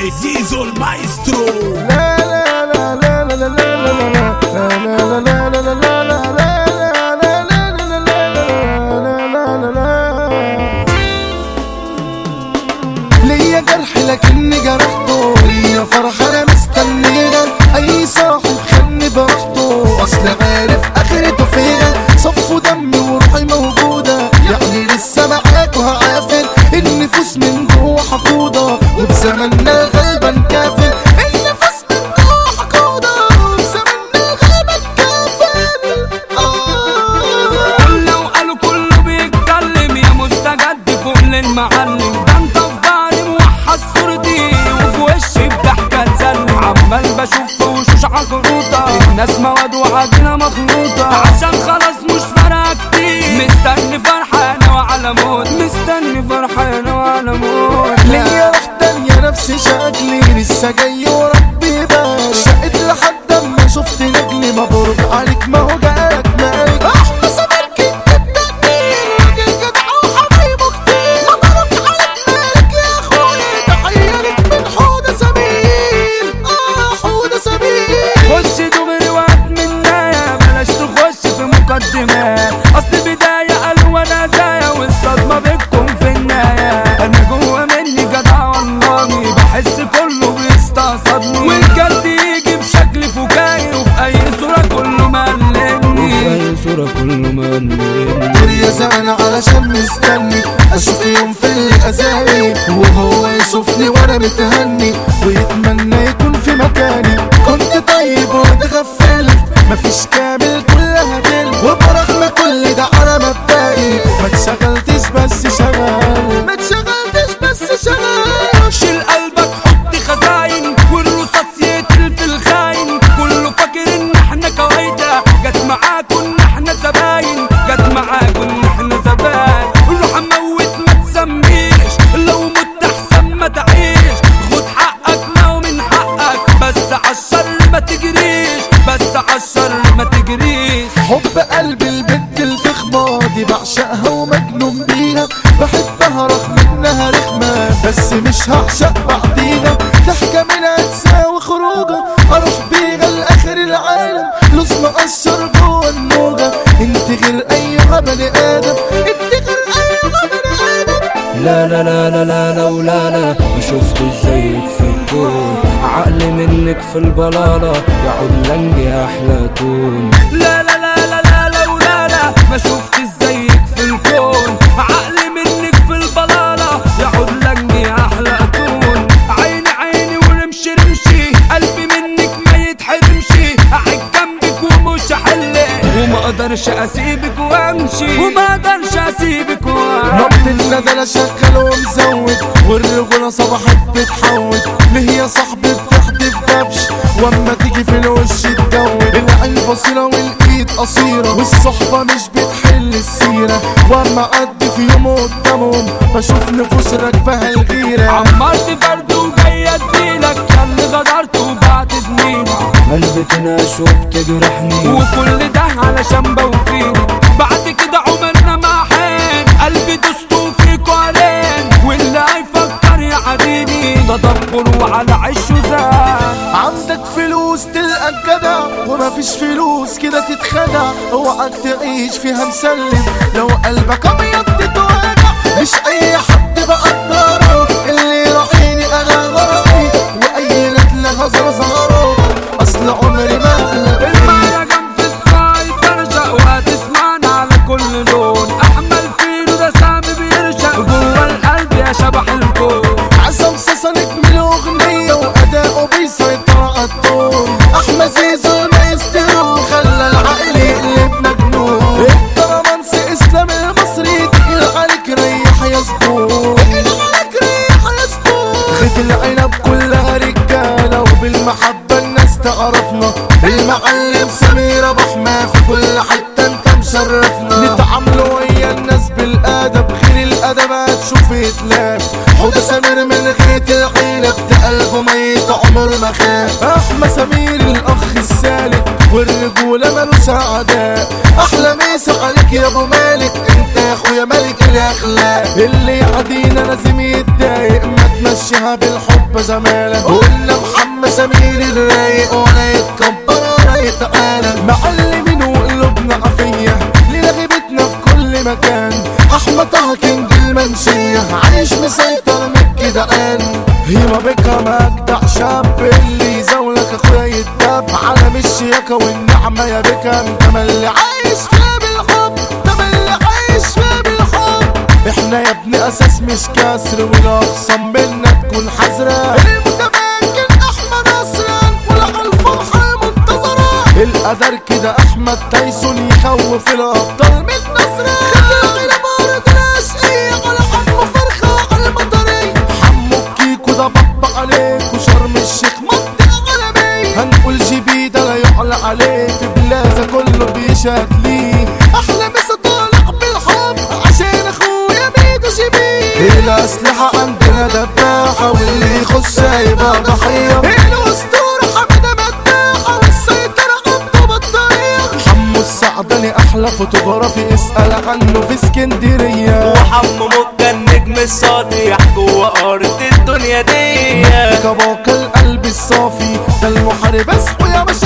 دي زيزو المايسترو لا لا لا لا لا لا لا لا لا لا لا لا لا لا لا ليا جرح لكني جرحته ليا فرحة انا مستنيها اي صاحب خلني براحته اصل عارف اخرته فين صفوا دمي وروحي موجودة يعني لسه معاك وهعافر النفوس من جوه حقودة وبزمننا الغلبان كافر النفوس من جوه حقودة وبزمننا الغلبان كافر آه كله وقالوا كله بيتكلم يا مستجد فوق للمعلم ده انت في ضهري موحد صورتي وفي وشي بضحكة تسلم عمال بشوف في وشوش عقروطة الناس مواد وعجينة مخلوطة عشان خلاص مش فارقة كتير مستني فرحانة وعلى موت مستني فرحانة وعلى موت ليا روح تانية نفس شكلي لسه جاي وربي يبارك شقت لحد اما شفت نجلي مبروك عليك ما هو جالك مالك احلى سمر كنت التقدير راجل جدع وحبيبه كتير مبروك عليك مالك يا اخويا تحية لك من حودة سمير اه حودة سمير خش دغري وقت منايا بلاش تخش في مقدمات اصل بداية قالوا انا زايا والصدمة بتكون في النهاية انا جوا مني جدع والله بحس كله بيستقصدني والجد يجي بشكل فكاهي وفي اي صورة كله مقلبني وفي اي صورة كله مقلبني دور يا زعل علشان مستني اشوف يوم في اللي اذاني وهو يشوفني وانا متهني ويتمنى يكون في مكاني كنت طيب واتغفلت مفيش كامل كلها دل وبرغم كل ده على مبدئي ما اتشغلتش بس شغال ما اتشغلتش بس شغال شيل قلبك حط خزاين والرصاص يقتل في الخاين كله فاكر ان احنا كويدة جت معاكوا ان احنا زباين جت معاكوا ان احنا زباين روح اموت ما تسميش لو مت احسن ما تعيش خد حقك ما هو من حقك بس عالشر ما تجريش بس عالشر ما تجريش حب قلبي البنت الفخمة دي بعشقها ومجنون بيها بحبها رغم انها رخمة بس مش هعشق بعديها ضحكة منها تساوي خروجة اروح بيها لاخر العالم لوز مقشر جوه الموجة انت غير اي بني ادم انت غير اي بني ادم لا لا لا لا لا لا ولا لا ما شفتش زيك في الكون عقل منك في البلالة يعود لنجي أحلى تون لا لا لا لا لا لا ولا لا ما شفتش زيك في الكون عقل منك في البلالة يعود لنجي أحلى تون عيني عيني ورمشي رمشي قلبي منك ما يتحرمشي قاعد جنبك ومش هحلك وما اقدرش اسيبك وامشي وما اقدرش اسيبك وامشي نبض الندى لا شغال ومزود والرجولة صبحت بتحود ليه يا صاحبي بتحدف دبش واما تيجي في الوش تدود العين بصيرة والايد قصيرة والصحبة مش بتحل السيرة واما اعدي في يوم قدامهم بشوف نفوس راكبها الغيرة عمرت برد وجاي اديلك يا اللي غدرت وبعت زميلي قلبي تناش وبتجرحني وكل ده علشان بوفيني بعد كده عمرنا ما حين قلبي دوستو فيكوا علين واللي هيفكر يعاديني تدبر وعلى عشه زاد عندك فلوس تلقى الجدع ومفيش فلوس كده تتخدع اوعك تعيش فيها مسلم لو قلبك ابيض تتوجع مش اي حد بقدره اللي يراعيني انا غرقي واي ندلة هزر زهره اصل عمري ما اغلب المهرجان في الساعة برجع وهتسمعنا على كل لون احمل فيلو ده سامي بيرجع جوه القلب يا شبح الكون عصام صاصا نجم الاغنية واداؤه بيسيطر على الطول احمد زيزو مايسترو خلى العقل يقلب مجنون الطرمانس اسلام المصري تقيل عليك ريح يا زبون تقيل عليك ريح يا زبون خيط العنب كلها رجالة وبالمحبة الناس تعرفنا المعلم سمير ابو حما في كل حتة انت مشرفنا نتعاملوا ويا الناس بالادب غير الادب هتشوف اتلاف حوض سمير من غيت العيلة ده قلبه ميت عمر ما خاف احمى سمير الاخ السالك والرجولة ملوش اعداء احلى مسا عليك يا ابو مالك انت يا اخويا ملك الاخلاق اللي يعدينا لازم يتضايق ما مشيها بالحب زمالة قلنا محمد سمير الرايق ولا يتكبر ولا يتقالى معلمين وقلوبنا عافية لينا غيبتنا في كل مكان احمد طه كينج المنشية عايش مسيطر من الجدعان هيما بكا مجدع شاب اللي يزولك اخويا يتدب على الشياكة والنعمة يا بكا انت ما اللي عايش فيها بالحب ده ما اللي عايش فيها بالحب احنا يا ابني اساس مش كسر والاقسام منا تكون حذرة المتمكن احمد اسران ولا الفرحة المنتظرة القدر كده احمد تايسون يخوف الابطال من نصرة خلي بارد الاشقية على حمو فرخة على المطرية حمو الكيكو ده بابا عليك وشرم الشيخ منطقة عالمية هنقول جيبي ده لا يعلى عليه في بلازة كله بيشهد ليه احلى مسا طالع بالحب عشان اخويا ميدو جيبي الاسلحة عندنا دباحة واللي يخش هيبقى ضحية الاسطورة حمادة مداحة والسيطرة عبده بطارية حمو السعدني احلى فوتوغرافي اسأل عنه في اسكندرية وحمو مكة النجم الساطع جوه أرض الدنيا دي كباك القلب الصافي ده المحارب اصحوا يا مش